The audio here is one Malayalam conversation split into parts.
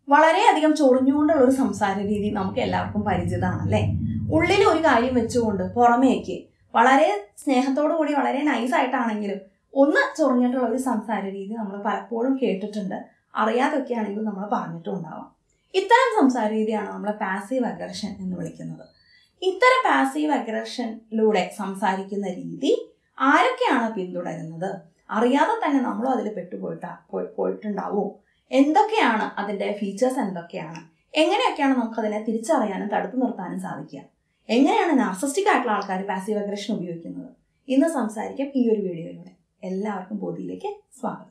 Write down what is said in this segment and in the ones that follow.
വളരെയധികം ചൊറിഞ്ഞുകൊണ്ടുള്ള ഒരു സംസാര രീതി നമുക്ക് എല്ലാവർക്കും പരിചിതമാണ് അല്ലേ ഉള്ളിൽ ഒരു കാര്യം വെച്ചുകൊണ്ട് പുറമേക്ക് വളരെ സ്നേഹത്തോടു കൂടി വളരെ നൈസായിട്ടാണെങ്കിലും ഒന്ന് ചൊറിഞ്ഞിട്ടുള്ള ഒരു സംസാര രീതി നമ്മൾ പലപ്പോഴും കേട്ടിട്ടുണ്ട് അറിയാതൊക്കെ ആണെങ്കിൽ നമ്മൾ പറഞ്ഞിട്ടും ഉണ്ടാവാം ഇത്തരം സംസാര രീതിയാണ് നമ്മൾ പാസീവ് അഗ്രഷൻ എന്ന് വിളിക്കുന്നത് ഇത്തരം പാസീവ് അഗ്രഷനിലൂടെ സംസാരിക്കുന്ന രീതി ആരൊക്കെയാണ് പിന്തുടരുന്നത് അറിയാതെ തന്നെ നമ്മളും അതിൽ പെട്ടുപോയിട്ടാ പോയി- പോയിട്ടുണ്ടാവോ എന്തൊക്കെയാണ് അതിൻ്റെ ഫീച്ചേഴ്സ് എന്തൊക്കെയാണ് എങ്ങനെയൊക്കെയാണ് നമുക്കതിനെ തിരിച്ചറിയാനും തടുത്തു നിർത്താനും സാധിക്കുക എങ്ങനെയാണ് നാർസിസ്റ്റിക് ആയിട്ടുള്ള ആൾക്കാർ പാസീവ് അഗ്രഷൻ ഉപയോഗിക്കുന്നത് ഇന്ന് സംസാരിക്കാം ഈ ഒരു വീഡിയോയിലൂടെ എല്ലാവർക്കും ബോധിയിലേക്ക് സ്വാഗതം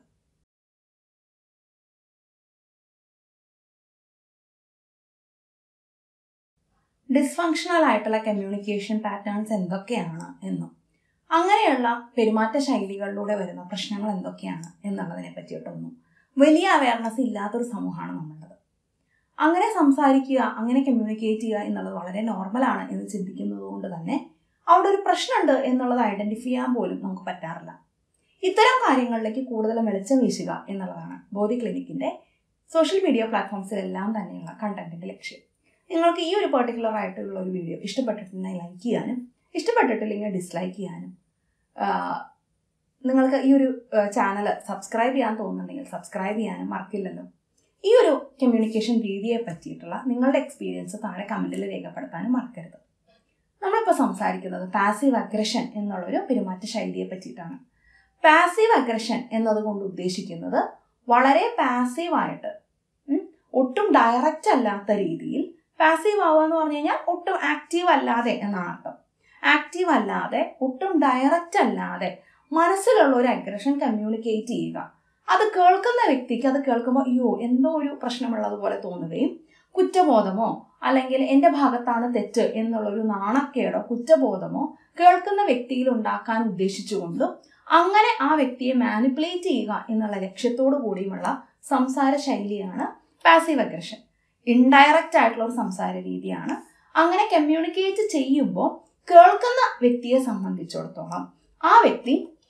ഡിസ്ഫങ്ഷണൽ ആയിട്ടുള്ള കമ്മ്യൂണിക്കേഷൻ പാറ്റേൺസ് എന്തൊക്കെയാണ് എന്നും അങ്ങനെയുള്ള പെരുമാറ്റ ശൈലികളിലൂടെ വരുന്ന പ്രശ്നങ്ങൾ എന്തൊക്കെയാണ് എന്നുള്ളതിനെ പറ്റിയിട്ടൊന്നും വലിയ അവയർനെസ് ഇല്ലാത്തൊരു സമൂഹമാണ് നമ്മളുടെ അങ്ങനെ സംസാരിക്കുക അങ്ങനെ കമ്മ്യൂണിക്കേറ്റ് ചെയ്യുക എന്നുള്ളത് വളരെ നോർമലാണ് എന്ന് ചിന്തിക്കുന്നത് കൊണ്ട് തന്നെ അവിടെ ഒരു പ്രശ്നമുണ്ട് എന്നുള്ളത് ഐഡന്റിഫൈ ചെയ്യാൻ പോലും നമുക്ക് പറ്റാറില്ല ഇത്തരം കാര്യങ്ങളിലേക്ക് കൂടുതൽ വെളിച്ചം വീശുക എന്നുള്ളതാണ് ബോധി ക്ലിനിക്കിന്റെ സോഷ്യൽ മീഡിയ പ്ലാറ്റ്ഫോംസിലെല്ലാം തന്നെയുള്ള കണ്ടന്റിന്റെ ലക്ഷ്യം നിങ്ങൾക്ക് ഈ ഒരു പെർട്ടിക്കുലർ ആയിട്ടുള്ള ഒരു വീഡിയോ ഇഷ്ടപ്പെട്ടിട്ടുണ്ടെങ്കിൽ ലൈക്ക് ചെയ്യാനും ഇഷ്ടപ്പെട്ടിട്ടില്ലെങ്കിൽ ഡിസ്ലൈക്ക് ചെയ്യാനും ആഹ് നിങ്ങൾക്ക് ഈ ഒരു ചാനൽ സബ്സ്ക്രൈബ് ചെയ്യാൻ തോന്നുന്നുണ്ടെങ്കിൽ സബ്സ്ക്രൈബ് ചെയ്യാനും മറക്കില്ലല്ലോ ഈ ഒരു കമ്മ്യൂണിക്കേഷൻ രീതിയെ പറ്റിയിട്ടുള്ള നിങ്ങളുടെ എക്സ്പീരിയൻസ് താഴെ കമൻറ്റിൽ രേഖപ്പെടുത്താനും മറക്കരുത് നമ്മളിപ്പോൾ സംസാരിക്കുന്നത് പാസീവ് അഗ്രഷൻ എന്നുള്ളൊരു പെരുമാറ്റ ശൈലിയെ പറ്റിയിട്ടാണ് പാസീവ് അഗ്രഷൻ എന്നതുകൊണ്ട് ഉദ്ദേശിക്കുന്നത് വളരെ പാസീവായിട്ട് ഒട്ടും ഡയറക്റ്റ് അല്ലാത്ത രീതിയിൽ പാസീവ് ആവുക എന്ന് പറഞ്ഞു കഴിഞ്ഞാൽ ഒട്ടും ആക്റ്റീവ് അല്ലാതെ എന്നാണ് അർത്ഥം ആക്റ്റീവ് അല്ലാതെ ഒട്ടും ഡയറക്റ്റ് അല്ലാതെ മനസ്സിലുള്ള ഒരു അഗ്രഷൻ കമ്മ്യൂണിക്കേറ്റ് ചെയ്യുക അത് കേൾക്കുന്ന വ്യക്തിക്ക് അത് കേൾക്കുമ്പോൾ അയ്യോ എന്തോ ഒരു പ്രശ്നമുള്ളതുപോലെ തോന്നുകയും കുറ്റബോധമോ അല്ലെങ്കിൽ എൻ്റെ ഭാഗത്താണ് തെറ്റ് എന്നുള്ളൊരു നാണക്കേടോ കുറ്റബോധമോ കേൾക്കുന്ന വ്യക്തിയിൽ ഉണ്ടാക്കാൻ ഉദ്ദേശിച്ചുകൊണ്ടും അങ്ങനെ ആ വ്യക്തിയെ മാനിപ്പുലേറ്റ് ചെയ്യുക എന്നുള്ള ലക്ഷ്യത്തോടു കൂടിയുമുള്ള സംസാര ശൈലിയാണ് പാസീവ് അഗ്രഷൻ ഇൻഡയറക്റ്റ് ആയിട്ടുള്ള ഒരു സംസാര രീതിയാണ് അങ്ങനെ കമ്മ്യൂണിക്കേറ്റ് ചെയ്യുമ്പോൾ കേൾക്കുന്ന വ്യക്തിയെ സംബന്ധിച്ചിടത്തോളം ആ വ്യക്തി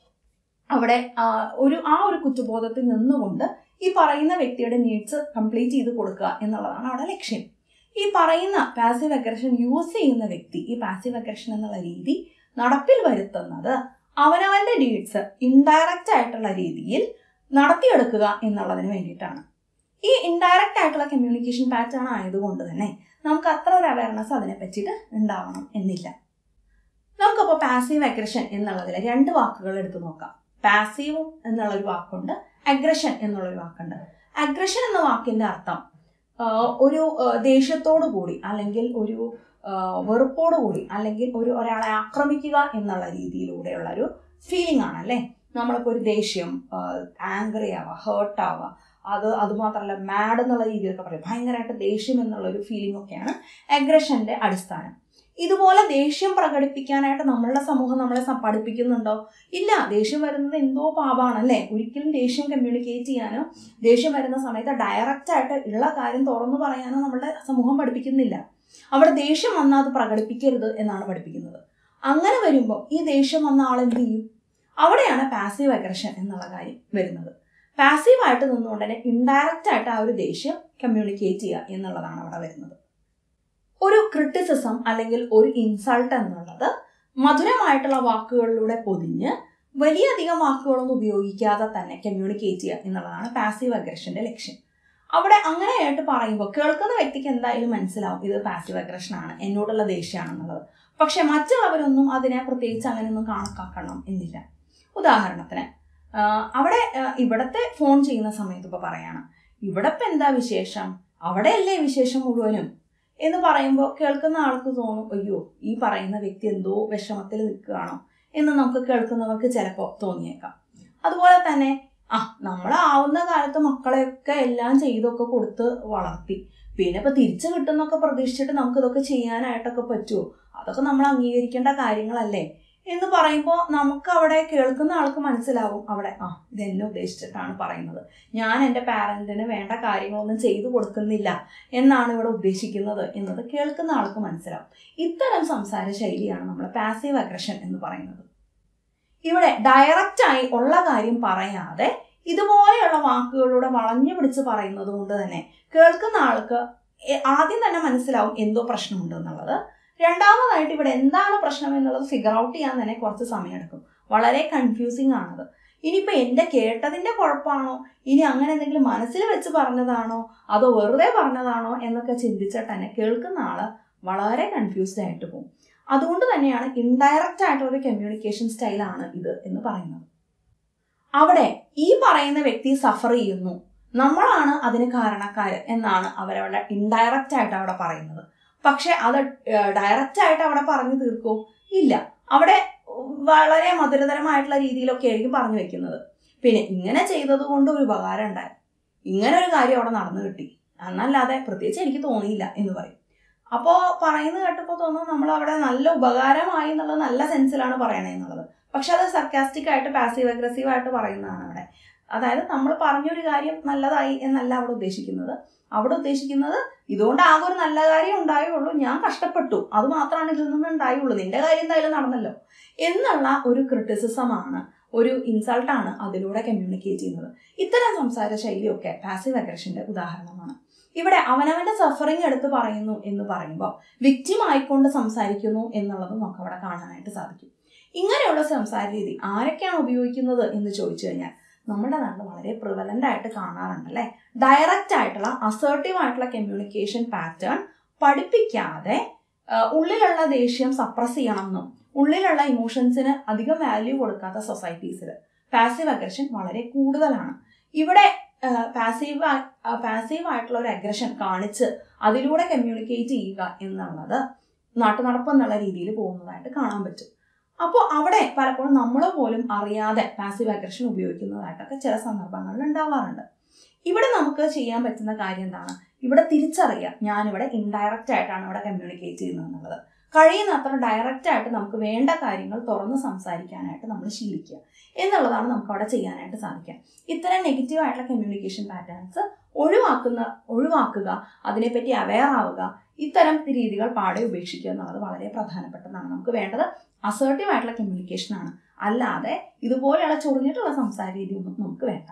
അവിടെ ആ, ഒരു ആ ഒരു കുറ്റബോധത്തിൽ നിന്നുകൊണ്ട് ഈ പറയുന്ന വ്യക്തിയുടെ നീഡ്സ് കംപ്ലീറ്റ് ചെയ്ത് കൊടുക്കുക എന്നുള്ളതാണ് അവിടെ ലക്ഷ്യം ഈ പറയുന്ന പാസീവ് അഗ്രഷൻ യൂസ് ചെയ്യുന്ന വ്യക്തി ഈ പാസീവ് അഗ്രഷൻ എന്നുള്ള രീതി നടപ്പിൽ വരുത്തുന്നത് അവനവന്റെ ഡീഡ്സ് ഇൻഡയറക്റ്റ് ആയിട്ടുള്ള രീതിയിൽ നടത്തിയെടുക്കുക എന്നുള്ളതിന് വേണ്ടിയിട്ടാണ് ഈ ഇൻഡയറക്റ്റ് ആയിട്ടുള്ള കമ്മ്യൂണിക്കേഷൻ പാറ്റേൺ ആയതുകൊണ്ട് തന്നെ നമുക്ക് അത്ര ഒരു അവയർനെസ് അതിനെ പറ്റിയിട്ട് ഉണ്ടാവണം എന്നില്ല നമുക്കപ്പോൾ പാസീവ് അഗ്രഷൻ എന്നുള്ളതിൽ രണ്ട് വാക്കുകൾ എടുത്തു നോക്കാം പാസീവ് എന്നുള്ള ഒരു വാക്കുണ്ട് അഗ്രഷൻ എന്നുള്ള ഒരു വാക്കുണ്ട് അഗ്രഷൻ എന്ന വാക്കിന്റെ അർത്ഥം ആ, ഒരു ആ, ദേഷ്യത്തോടു കൂടി അല്ലെങ്കിൽ ഒരു ആ, വെറുപ്പോടു കൂടി അല്ലെങ്കിൽ ഒരു ഒരാളെ ആക്രമിക്കുക എന്നുള്ള രീതിയിലൂടെയുള്ള ഒരു ഫീലിംഗ് ആണ് അല്ലേ നമ്മളിപ്പോൾ ഒരു ദേഷ്യം ആംഗ്രി ആവുക ഹേർട്ട് ആവുക അത് അതുമാത്രമല്ല മാഡ് എന്നുള്ള രീതിയിലൊക്കെ പറയും ഭയങ്കരമായിട്ട് ദേഷ്യം എന്നുള്ള ഒരു ഫീലിംഗ് ഒക്കെയാണ് അഗ്രഷന്റെ അടിസ്ഥാനം ഇതുപോലെ ദേഷ്യം പ്രകടിപ്പിക്കാനായിട്ട് നമ്മളുടെ സമൂഹം നമ്മളെ സ- പഠിപ്പിക്കുന്നുണ്ടോ ഇല്ല ദേഷ്യം വരുന്നത് എന്തോ പാപമാണ് അല്ലേ ഒരിക്കലും ദേഷ്യം കമ്മ്യൂണിക്കേറ്റ് ചെയ്യാനോ ദേഷ്യം വരുന്ന സമയത്ത് ഡയറക്റ്റ് ആയിട്ട് ഉള്ള കാര്യം തുറന്നു പറയാനോ നമ്മളുടെ സമൂഹം പഠിപ്പിക്കുന്നില്ല അവിടെ ദേഷ്യം വന്നാൽ അത് പ്രകടിപ്പിക്കരുത് എന്നാണ് പഠിപ്പിക്കുന്നത് അങ്ങനെ വരുമ്പോൾ ഈ ദേഷ്യം വന്ന ആൾ എന്ത് ചെയ്യും അവിടെയാണ് പാസീവ് അഗ്രഷൻ എന്നുള്ള കാര്യം വരുന്നത് പാസീവായിട്ട് നിന്നുകൊണ്ട് തന്നെ ഇൻഡയറക്റ്റ് ആയിട്ട് ആ ഒരു ദേഷ്യം കമ്മ്യൂണിക്കേറ്റ് ചെയ്യുക എന്നുള്ളതാണ് അവിടെ വരുന്നത് ഒരു ക്രിറ്റിസിസം അല്ലെങ്കിൽ ഒരു ഇൻസൾട്ട് എന്നുള്ളത് മധുരമായിട്ടുള്ള വാക്കുകളിലൂടെ പൊതിഞ്ഞ് വലിയധികം വാക്കുകളൊന്നും ഉപയോഗിക്കാതെ തന്നെ കമ്മ്യൂണിക്കേറ്റ് ചെയ്യുക എന്നുള്ളതാണ് പാസീവ് അഗ്രഷന്റെ ലക്ഷ്യം അവിടെ അങ്ങനെയായിട്ട് പറയുമ്പോൾ കേൾക്കുന്ന വ്യക്തിക്ക് എന്തായാലും മനസ്സിലാവും ഇത് പാസീവ് അഗ്രഷൻ ആണ് എന്നോടുള്ള ദേഷ്യമാണെന്നുള്ളത് പക്ഷെ മറ്റുള്ളവരൊന്നും അതിനെ പ്രത്യേകിച്ച് അങ്ങനെയൊന്നും കണക്കാക്കണം എന്നില്ല ഉദാഹരണത്തിന് ആ, അവിടെ ആ, ഇവിടത്തെ ഫോൺ ചെയ്യുന്ന സമയത്ത് ഇപ്പോൾ പറയാണ് ഇവിടെ ഇപ്പം എന്താ വിശേഷം അവിടെയല്ലേ വിശേഷം മുഴുവനും എന്ന് പറയുമ്പോൾ കേൾക്കുന്ന ആൾക്ക് തോന്നും അയ്യോ ഈ പറയുന്ന വ്യക്തി എന്തോ വിഷമത്തിൽ നിൽക്കുകയാണോ എന്ന് നമുക്ക് കേൾക്കുന്നവർക്ക് ചിലപ്പോൾ തോന്നിയേക്കാം അതുപോലെ തന്നെ ആ നമ്മളാവുന്ന കാലത്ത് മക്കളെയൊക്കെ എല്ലാം ചെയ്തൊക്കെ കൊടുത്ത് വളർത്തി പിന്നെ ഇപ്പൊ തിരിച്ചു കിട്ടുന്നൊക്കെ പ്രതീക്ഷിച്ചിട്ട് നമുക്ക് ഇതൊക്കെ ചെയ്യാനായിട്ടൊക്കെ പറ്റുമോ അതൊക്കെ നമ്മൾ അംഗീകരിക്കേണ്ട കാര്യങ്ങളല്ലേ എന്ന് പറയുമ്പോൾ നമുക്ക് അവിടെ കേൾക്കുന്ന ആൾക്ക് മനസ്സിലാവും അവിടെ ആ ഇത് എന്നെ ഉദ്ദേശിച്ചിട്ടാണ് പറയുന്നത് ഞാൻ എൻ്റെ പാരന്റിന് വേണ്ട കാര്യങ്ങളൊന്നും ചെയ്തു കൊടുക്കുന്നില്ല എന്നാണ് ഇവിടെ ഉദ്ദേശിക്കുന്നത് എന്നത് കേൾക്കുന്ന ആൾക്ക് മനസ്സിലാവും ഇത്തരം സംസാര ശൈലിയാണ് നമ്മൾ പാസീവ് അഗ്രഷൻ എന്ന് പറയുന്നത് ഇവിടെ ഡയറക്റ്റ് ആയി ഉള്ള കാര്യം പറയാതെ ഇതുപോലെയുള്ള വാക്കുകളിലൂടെ വളഞ്ഞു പിടിച്ച് പറയുന്നത് കൊണ്ട് തന്നെ കേൾക്കുന്ന ആൾക്ക് എ- ആദ്യം തന്നെ മനസ്സിലാവും എന്തോ പ്രശ്നമുണ്ട് എന്നുള്ളത് രണ്ടാമതായിട്ട് ഇവിടെ എന്താണ് പ്രശ്നം എന്നുള്ളത് ഫിഗർ ഔട്ട് ചെയ്യാൻ തന്നെ കുറച്ച് സമയമെടുക്കും വളരെ കൺഫ്യൂസിങ് ആണത് ഇനിയിപ്പോൾ എൻ്റെ കേട്ടതിൻ്റെ കുഴപ്പമാണോ ഇനി അങ്ങനെ എന്തെങ്കിലും മനസ്സിൽ വെച്ച് പറഞ്ഞതാണോ അതോ വെറുതെ പറഞ്ഞതാണോ എന്നൊക്കെ ചിന്തിച്ചിട്ട് തന്നെ കേൾക്കുന്ന ആള് വളരെ കൺഫ്യൂസ്ഡ് ആയിട്ട് പോകും അതുകൊണ്ട് തന്നെയാണ് ഇൻഡയറക്റ്റ് ആയിട്ടുള്ള ഒരു കമ്മ്യൂണിക്കേഷൻ സ്റ്റൈലാണ് ഇത് എന്ന് പറയുന്നത് അവിടെ ഈ പറയുന്ന വ്യക്തി സഫർ ചെയ്യുന്നു നമ്മളാണ് അതിന് കാരണക്കാര് എന്നാണ് അവരവിടെ ഇൻഡയറക്റ്റ് ആയിട്ട് അവിടെ പറയുന്നത് പക്ഷെ അത് ഡയറക്റ്റ് ആയിട്ട് അവിടെ പറഞ്ഞു തീർക്കൂ ഇല്ല അവിടെ വളരെ മധുരതരമായിട്ടുള്ള രീതിയിലൊക്കെ ആയിരിക്കും പറഞ്ഞു വെക്കുന്നത് പിന്നെ ഇങ്ങനെ ചെയ്തത് കൊണ്ട് ഒരു ഉപകാരം ഉണ്ടായി ഇങ്ങനെ ഒരു കാര്യം അവിടെ നടന്നു കിട്ടി എന്നല്ലാതെ പ്രത്യേകിച്ച് എനിക്ക് തോന്നിയില്ല എന്ന് പറയും അപ്പോൾ പറയുന്നത് കേട്ടപ്പോൾ തോന്നുന്നു നമ്മൾ അവിടെ നല്ല ഉപകാരമായി എന്നുള്ളത് നല്ല സെൻസിലാണ് പറയണേ എന്നുള്ളത് പക്ഷെ അത് സർക്കാസ്റ്റിക് ആയിട്ട് പാസീവ് അഗ്രസീവ് ആയിട്ട് പറയുന്നതാണ് അവിടെ അതായത് നമ്മൾ പറഞ്ഞൊരു കാര്യം നല്ലതായി എന്നല്ല അവിടെ ഉദ്ദേശിക്കുന്നത് അവിടെ ഉദ്ദേശിക്കുന്നത് ഇതുകൊണ്ട് ആകെ ഒരു നല്ല കാര്യം ഉണ്ടായുള്ളൂ ഞാൻ കഷ്ടപ്പെട്ടു അത് മാത്രമാണ് ഇതിൽ നിന്ന് ഉണ്ടായുള്ളൂ നിന്റെ കാര്യം എന്തായാലും നടന്നല്ലോ എന്നുള്ള ഒരു ക്രിറ്റിസിസമാണ് ഒരു ഇൻസൾട്ടാണ് അതിലൂടെ കമ്മ്യൂണിക്കേറ്റ് ചെയ്യുന്നത് ഇത്തരം സംസാര ശൈലിയൊക്കെ പാസീവ് അഗ്രഷന്റെ ഉദാഹരണമാണ് ഇവിടെ അവനവന്റെ സഫറിങ് എടുത്ത് പറയുന്നു എന്ന് പറയുമ്പോൾ വിക്റ്റിം ആയിക്കൊണ്ട് സംസാരിക്കുന്നു എന്നുള്ളത് നമുക്ക് അവിടെ കാണാനായിട്ട് സാധിക്കും ഇങ്ങനെയുള്ള സംസാര രീതി ആരൊക്കെയാണ് ഉപയോഗിക്കുന്നത് എന്ന് ചോദിച്ചു കഴിഞ്ഞാൽ നമ്മുടെ നാട്ടിൽ വളരെ പ്രിവലന്റ് ആയിട്ട് കാണാറുണ്ട് അല്ലേ ഡയറക്റ്റ് ആയിട്ടുള്ള അസേർട്ടീവ് ആയിട്ടുള്ള കമ്മ്യൂണിക്കേഷൻ പാറ്റേൺ പഠിപ്പിക്കാതെ ആ, ഉള്ളിലുള്ള ദേഷ്യം സപ്രസ് ചെയ്യണമെന്നും ഉള്ളിലുള്ള ഇമോഷൻസിന് അധികം വാല്യൂ കൊടുക്കാത്ത സൊസൈറ്റീസിൽ പാസീവ് അഗ്രഷൻ വളരെ കൂടുതലാണ് ഇവിടെ പാസീവ് പാസീവ് ആയിട്ടുള്ള ഒരു അഗ്രഷൻ കാണിച്ച് അതിലൂടെ കമ്മ്യൂണിക്കേറ്റ് ചെയ്യുക എന്നുള്ളത് നാട്ടുനടപ്പ് എന്നുള്ള രീതിയിൽ പോകുന്നതായിട്ട് കാണാൻ പറ്റും അപ്പോൾ അവിടെ പലപ്പോഴും നമ്മൾ പോലും അറിയാതെ പാസീവ് അഗ്രഷൻ ഉപയോഗിക്കുന്നതായിട്ടൊക്കെ ചില സന്ദർഭങ്ങളിൽ ഉണ്ടാവാറുണ്ട് ഇവിടെ നമുക്ക് ചെയ്യാൻ പറ്റുന്ന കാര്യം എന്താണ് ഇവിടെ തിരിച്ചറിയുക ഞാനിവിടെ ഇൻഡയറക്റ്റ് ആയിട്ടാണ് ഇവിടെ കമ്മ്യൂണിക്കേറ്റ് ചെയ്യുന്നത് എന്നുള്ളത് കഴിയുന്നത്ര ഡയറക്റ്റ് ആയിട്ട് നമുക്ക് വേണ്ട കാര്യങ്ങൾ തുറന്ന് സംസാരിക്കാനായിട്ട് നമ്മൾ ശീലിക്കുക എന്നുള്ളതാണ് നമുക്ക് അവിടെ ചെയ്യാനായിട്ട് സാധിക്കുക ഇത്തരം നെഗറ്റീവ് ആയിട്ടുള്ള കമ്മ്യൂണിക്കേഷൻ പാറ്റേൺസ് ഒഴിവാക്കുന്ന ഒഴിവാക്കുക അതിനെപ്പറ്റി അവെയർ ആവുക ഇത്തരം രീതികൾ പാടെ ഉപേക്ഷിക്കുക എന്നുള്ളത് വളരെ പ്രധാനപ്പെട്ടതാണ് നമുക്ക് വേണ്ടത് അസേർട്ടീവ് ആയിട്ടുള്ള കമ്മ്യൂണിക്കേഷൻ ആണ് അല്ലാതെ ഇതുപോലെയുള്ള ചൊറിഞ്ഞിട്ടുള്ള സംസാര രീതിയൊന്നും നമുക്ക് വേണ്ട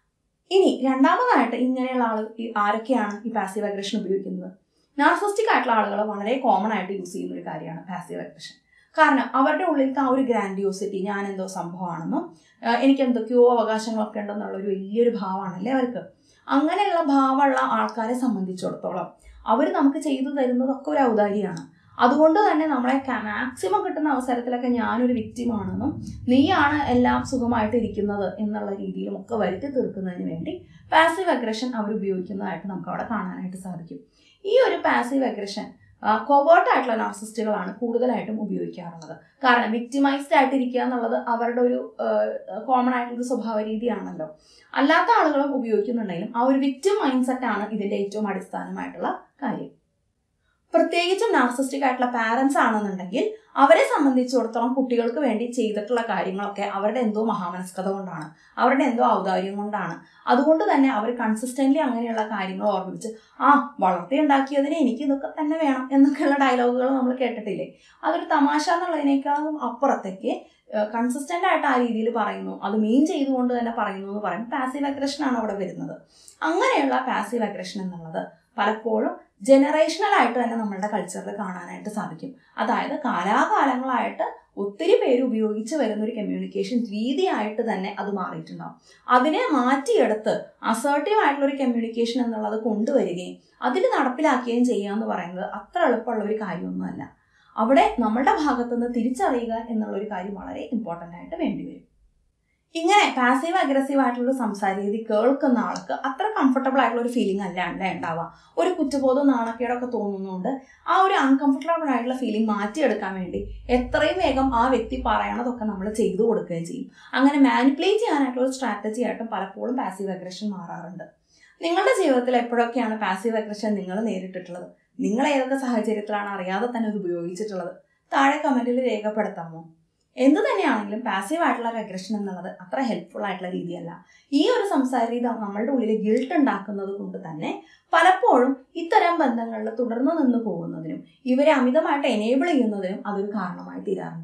ഇനി രണ്ടാമതായിട്ട് ഇങ്ങനെയുള്ള ആൾ ആരൊക്കെയാണ് ഈ പാസീവ് അഗ്രഷൻ ഉപയോഗിക്കുന്നത് നാർസിസ്റ്റിക് ആയിട്ടുള്ള ആളുകൾ വളരെ കോമൺ ആയിട്ട് യൂസ് ചെയ്യുന്ന ഒരു കാര്യമാണ് പാസീവ് അഗ്രഷൻ കാരണം അവരുടെ ഉള്ളിലത്തെ ആ ഒരു ഗ്രാൻഡിയോസിറ്റി ഞാൻ എന്തോ സംഭവമാണെന്നും ആഹ് എനിക്ക് എന്തൊക്കെയോ അവകാശങ്ങളൊക്കെ ഉണ്ടെന്നുള്ള ഒരു വലിയൊരു ഭാവമാണല്ലേ അവർക്ക് അങ്ങനെയുള്ള ഭാവമുള്ള ആൾക്കാരെ സംബന്ധിച്ചിടത്തോളം അവർ നമുക്ക് ചെയ്തു തരുന്നതൊക്കെ ഒരു ഔദാര്യമാണ് അതുകൊണ്ട് തന്നെ നമ്മളെ മാക്സിമം കിട്ടുന്ന അവസരത്തിലൊക്കെ ഞാനൊരു വിക്റ്റിമാണെന്നും നീയാണ് എല്ലാം സുഖമായിട്ട് ഇരിക്കുന്നത് എന്നുള്ള രീതിയിലും ഒക്കെ വരുത്തി തീർക്കുന്നതിന് വേണ്ടി പാസീവ് അഗ്രഷൻ അവർ ഉപയോഗിക്കുന്നതായിട്ട് നമുക്ക് അവിടെ കാണാനായിട്ട് സാധിക്കും ഈ ഒരു പാസീവ് അഗ്രഷൻ കൊവേർട്ട് ആയിട്ടുള്ള നാർസിസ്റ്റുകളാണ് കൂടുതലായിട്ടും ഉപയോഗിക്കാറുള്ളത് കാരണം വിക്ടിമൈസ്ഡ് ആയിട്ടിരിക്കുക എന്നുള്ളത് അവരുടെ ഒരു കോമൺ ആയിട്ടുള്ള സ്വഭാവ രീതിയാണല്ലോ അല്ലാത്ത ആളുകളും ഉപയോഗിക്കുന്നുണ്ടെങ്കിലും ആ ഒരു വിക്ടിം മൈൻഡ് സെറ്റ് ആണ് ഇതിന്റെ ഏറ്റവും അടിസ്ഥാനമായിട്ടുള്ള കാര്യം പ്രത്യേകിച്ചും നാർസിസ്റ്റിക് ആയിട്ടുള്ള പാരൻസ് ആണെന്നുണ്ടെങ്കിൽ അവരെ സംബന്ധിച്ചിടത്തോളം കുട്ടികൾക്ക് വേണ്ടി ചെയ്തിട്ടുള്ള കാര്യങ്ങളൊക്കെ അവരുടെ എന്തോ മഹാമനസ്കത കൊണ്ടാണ് അവരുടെ എന്തോ ഔദാര്യം കൊണ്ടാണ് അതുകൊണ്ട് തന്നെ അവർ കൺസിസ്റ്റന്റ്ലി അങ്ങനെയുള്ള കാര്യങ്ങൾ ഓർമ്മിച്ച് ആ വളർത്തിയുണ്ടാക്കിയതിന് എനിക്ക് ഇതൊക്കെ തന്നെ വേണം എന്നൊക്കെയുള്ള ഡയലോഗുകൾ നമ്മൾ കേട്ടിട്ടില്ലേ അതൊരു തമാശ എന്നുള്ളതിനേക്കാളും അപ്പുറത്തേക്ക് കൺസിസ്റ്റന്റ് ആയിട്ട് ആ രീതിയിൽ പറയുന്നു അത് മീൻ ചെയ്തുകൊണ്ട് തന്നെ പറയുന്നു എന്ന് പറയും പാസീവ് അഗ്രഷൻ ആണ് അവിടെ വരുന്നത് അങ്ങനെയുള്ള പാസീവ് അഗ്രഷൻ എന്നുള്ളത് പലപ്പോഴും ജനറേഷണൽ ആയിട്ട് തന്നെ നമ്മളുടെ കൾച്ചറിൽ കാണാനായിട്ട് സാധിക്കും അതായത് കാലാകാലങ്ങളായിട്ട് ഒത്തിരി പേര് ഉപയോഗിച്ച് വരുന്ന ഒരു കമ്മ്യൂണിക്കേഷൻ രീതിയായിട്ട് തന്നെ അത് മാറിയിട്ടുണ്ടാവും അതിനെ മാറ്റിയെടുത്ത് അസേർട്ടീവ് ആയിട്ടുള്ള ഒരു കമ്മ്യൂണിക്കേഷൻ എന്നുള്ളത് കൊണ്ടുവരികയും അതിൽ നടപ്പിലാക്കുകയും ചെയ്യുക എന്ന് പറയുന്നത് അത്ര എളുപ്പമുള്ള ഒരു കാര്യമൊന്നുമല്ല അവിടെ നമ്മളുടെ ഭാഗത്തുനിന്ന് തിരിച്ചറിയുക എന്നുള്ള ഒരു കാര്യം വളരെ ഇമ്പോർട്ടൻ്റ് ആയിട്ട് വേണ്ടിവരും ഇങ്ങനെ പാസീവ് അഗ്രസീവ് ആയിട്ടുള്ള സംസാര രീതി കേൾക്കുന്ന ആൾക്ക് അത്ര കംഫർട്ടബിൾ ആയിട്ടുള്ള ഒരു ഫീലിംഗ് അല്ല അല്ല ഉണ്ടാവുക ഒരു കുറ്റബോധം നാണക്കേടൊക്കെ തോന്നുന്നതുകൊണ്ട് ആ ഒരു അൺകംഫർട്ടബിൾ ആയിട്ടുള്ള ഫീലിംഗ് മാറ്റിയെടുക്കാൻ വേണ്ടി എത്രയും വേഗം ആ വ്യക്തി പറയണതൊക്കെ നമ്മൾ ചെയ്തു കൊടുക്കുകയും ചെയ്യും അങ്ങനെ മാനിപ്പുലേറ്റ് ചെയ്യാനായിട്ടുള്ള ഒരു സ്ട്രാറ്റജി ആയിട്ടും പലപ്പോഴും പാസീവ് അഗ്രഷൻ മാറാറുണ്ട് നിങ്ങളുടെ ജീവിതത്തിൽ എപ്പോഴൊക്കെയാണ് പാസീവ് അഗ്രഷൻ നിങ്ങൾ നേരിട്ടിട്ടുള്ളത് നിങ്ങൾ ഏതൊക്കെ സാഹചര്യത്തിലാണ് അറിയാതെ തന്നെ ഇത് ഉപയോഗിച്ചിട്ടുള്ളത് താഴെ കമന്റിൽ രേഖപ്പെടുത്താമോ എന്ത് തന്നെയാണെങ്കിലും പാസീവ് ആയിട്ടുള്ള ഒരു അഗ്രഷൻ എന്നുള്ളത് അത്ര ഹെൽപ്ഫുൾ ആയിട്ടുള്ള രീതിയല്ല ഈ ഒരു സംസാര രീതി നമ്മളുടെ ഉള്ളിൽ ഗിൽട്ട് ഉണ്ടാക്കുന്നത് കൊണ്ട് തന്നെ പലപ്പോഴും ഇത്തരം ബന്ധങ്ങളിൽ തുടർന്ന് നിന്ന് പോകുന്നതിനും ഇവരെ അമിതമായിട്ട് എനേബിൾ ചെയ്യുന്നതിനും അതൊരു കാരണമായി തീരാറുണ്ട്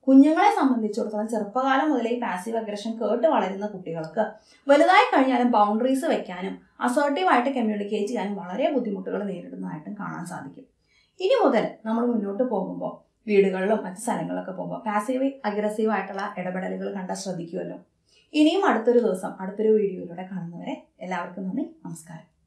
കുഞ്ഞുങ്ങളെ സംബന്ധിച്ചിടത്തോളം ചെറുപ്പകാലം മുതലേ ഈ പാസീവ് അഗ്രഷൻ കേട്ട് വളരുന്ന കുട്ടികൾക്ക് വലുതായി കഴിഞ്ഞാലും ബൗണ്ടറീസ് വെക്കാനും അസേർട്ടീവായിട്ട് കമ്മ്യൂണിക്കേറ്റ് ചെയ്യാനും വളരെ ബുദ്ധിമുട്ടുകൾ നേരിടുന്നതായിട്ടും കാണാൻ സാധിക്കും ഇനി മുതൽ നമ്മൾ മുന്നോട്ട് പോകുമ്പോൾ വീടുകളിലും മറ്റ് സ്ഥലങ്ങളിലൊക്കെ പോകുമ്പോൾ പാസീവ് അഗ്രസീവ് ആയിട്ടുള്ള ഇടപെടലുകൾ കണ്ടാൽ ശ്രദ്ധിക്കുമല്ലോ ഇനിയും അടുത്തൊരു ദിവസം അടുത്തൊരു വീഡിയോയിലൂടെ കാണുന്നവരെ എല്ലാവർക്കും നന്ദി നമസ്കാരം